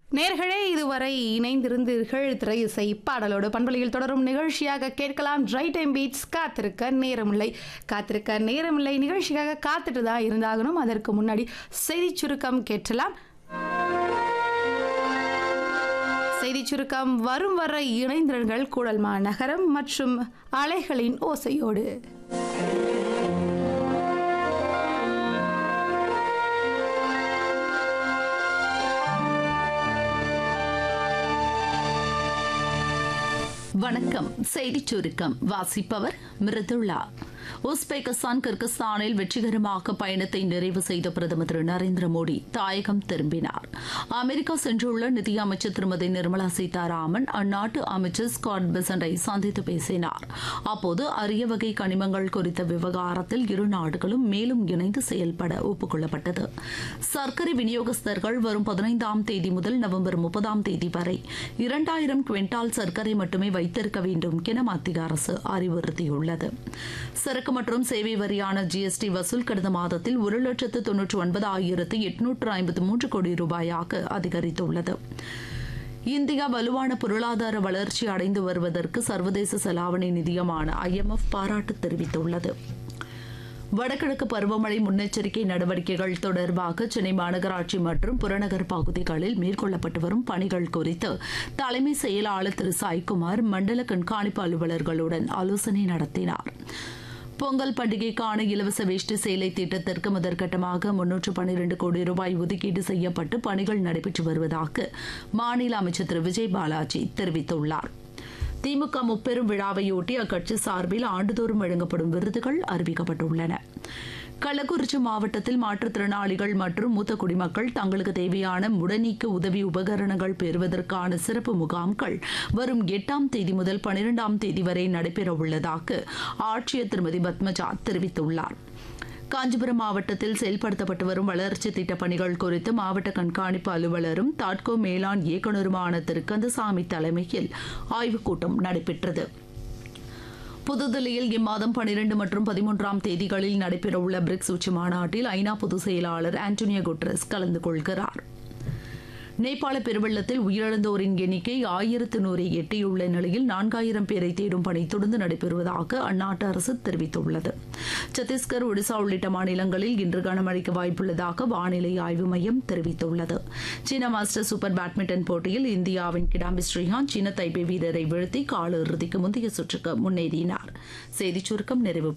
நேர்களே இதுவரை இணைந்திருந்தீர்கள் திரை இசை பாடலோடு பண்பலையில் தொடரும் நிகழ்ச்சியாக கேட்கலாம் ட்ரை டைம் பீட்ஸ் காத்திருக்க நேரமில்லை காத்திருக்க நேரமில்லை நிகழ்ச்சிக்காக காத்துட்டு தான் இருந்தாகணும் அதற்கு முன்னாடி செய்தி சுருக்கம் கேட்டலாம் செய்தி சுருக்கம் வரும் வர இணைந்திருங்கள் கூடல்மா நகரம் மற்றும் அலைகளின் ஓசையோடு வணக்கம் செய்திச் சுருக்கம் வாசிப்பவர் மிருதுளா உஸ்பெகிஸ்தான் கிர்கிஸ்தானில் வெற்றிகரமாக பயணத்தை நிறைவு செய்த பிரதமர் திரு நரேந்திர மோடி தாயகம் திரும்பினார் அமெரிக்கா சென்றுள்ள நிதியமைச்சர் திருமதி நிர்மலா சீதாராமன் அந்நாட்டு அமைச்சர் ஸ்காட் பெசண்டை சந்தித்து பேசினார் அப்போது அரிய வகை கனிமங்கள் குறித்த விவகாரத்தில் இரு நாடுகளும் மேலும் இணைந்து செயல்பட ஒப்புக்கொள்ளப்பட்டது சர்க்கரை விநியோகஸ்தர்கள் வரும் பதினைந்தாம் தேதி முதல் நவம்பர் முப்பதாம் தேதி வரை இரண்டாயிரம் குவிண்டால் சர்க்கரை மட்டுமே வைத்திருக்க வேண்டும் என மத்திய அரசு அறிவுறுத்தியுள்ளது சரக்கு மற்றும் சேவை வரியான ஜிஎஸ்டி வசூல் கடந்த மாதத்தில் ஒரு லட்சத்து தொன்னூற்று ஒன்பதாயிரத்து எட்நூற்று ஐம்பத்து மூன்று கோடி ரூபாயாக அதிகரித்துள்ளது இந்தியா வலுவான பொருளாதார வளர்ச்சி அடைந்து வருவதற்கு சர்வதேச செலாவணி நிதியமான ஐஎம்எஃப் பாராட்டு தெரிவித்துள்ளது வடகிழக்கு பருவமழை முன்னெச்சரிக்கை நடவடிக்கைகள் தொடர்பாக சென்னை மாநகராட்சி மற்றும் புறநகர் பகுதிகளில் மேற்கொள்ளப்பட்டு வரும் பணிகள் குறித்து தலைமை செயலாளர் திரு சாய்குமார் மண்டல கண்காணிப்பு அலுவலர்களுடன் ஆலோசனை நடத்தினார் பொங்கல் பண்டிகைக்கான இலவச வேஷ்டி சேலை திட்டத்திற்கு முதற்கட்டமாக முன்னூற்று பன்னிரண்டு கோடி ரூபாய் ஒதுக்கீடு செய்யப்பட்டு பணிகள் நடைபெற்று வருவதாக மாநில அமைச்சர் திரு விஜய் பாலாஜி தெரிவித்துள்ளார் திமுக முப்பெரும் விழாவையொட்டி அக்கட்சி சார்பில் ஆண்டுதோறும் வழங்கப்படும் விருதுகள் அறிவிக்கப்பட்டுள்ளன கள்ளக்குறிச்சி மாவட்டத்தில் மாற்றுத்திறனாளிகள் மற்றும் மூத்த குடிமக்கள் தங்களுக்கு தேவையான முடநீக்க உதவி உபகரணங்கள் பெறுவதற்கான சிறப்பு முகாம்கள் வரும் எட்டாம் தேதி முதல் பனிரெண்டாம் தேதி வரை நடைபெறவுள்ளதாக ஆட்சியர் திருமதி பத்மஜா தெரிவித்துள்ளார் காஞ்சிபுரம் மாவட்டத்தில் செயல்படுத்தப்பட்டு வரும் வளர்ச்சி திட்டப் பணிகள் குறித்து மாவட்ட கண்காணிப்பு அலுவலரும் தாட்கோ மேலாண் இயக்குநருமான திரு கந்தசாமி தலைமையில் ஆய்வுக் கூட்டம் நடைபெற்றது புதுதில்லியில் இம்மாதம் பனிரெண்டு மற்றும் பதிமூன்றாம் தேதிகளில் நடைபெறவுள்ள பிரிக்ஸ் உச்சி மாநாட்டில் ஐநா பொதுச் செயலாளர் ஆண்டோனியோ குட்ரஸ் கலந்து கொள்கிறார் நேபாள பெருவெள்ளத்தில் உயிரிழந்தோரின் எண்ணிக்கை ஆயிரத்து நூறை எட்டியுள்ள நிலையில் நான்காயிரம் பேரை தேடும் பணி தொடர்ந்து நடைபெறுவதாக அந்நாட்டு அரசு தெரிவித்துள்ளது சத்தீஸ்கர் ஒடிசா உள்ளிட்ட மாநிலங்களில் இன்று கனமழைக்கு வாய்ப்புள்ளதாக வானிலை ஆய்வு மையம் தெரிவித்துள்ளது சீன மாஸ்டர் சூப்பர் பேட்மிண்டன் போட்டியில் இந்தியாவின் கிடாம்பி ஸ்ரீகாந்த் சீன தைப்பே வீரரை வீழ்த்தி கால இறுதிக்கு முந்தைய சுற்றுக்கு முன்னேறினார் செய்திச் சுருக்கம் நிறைவு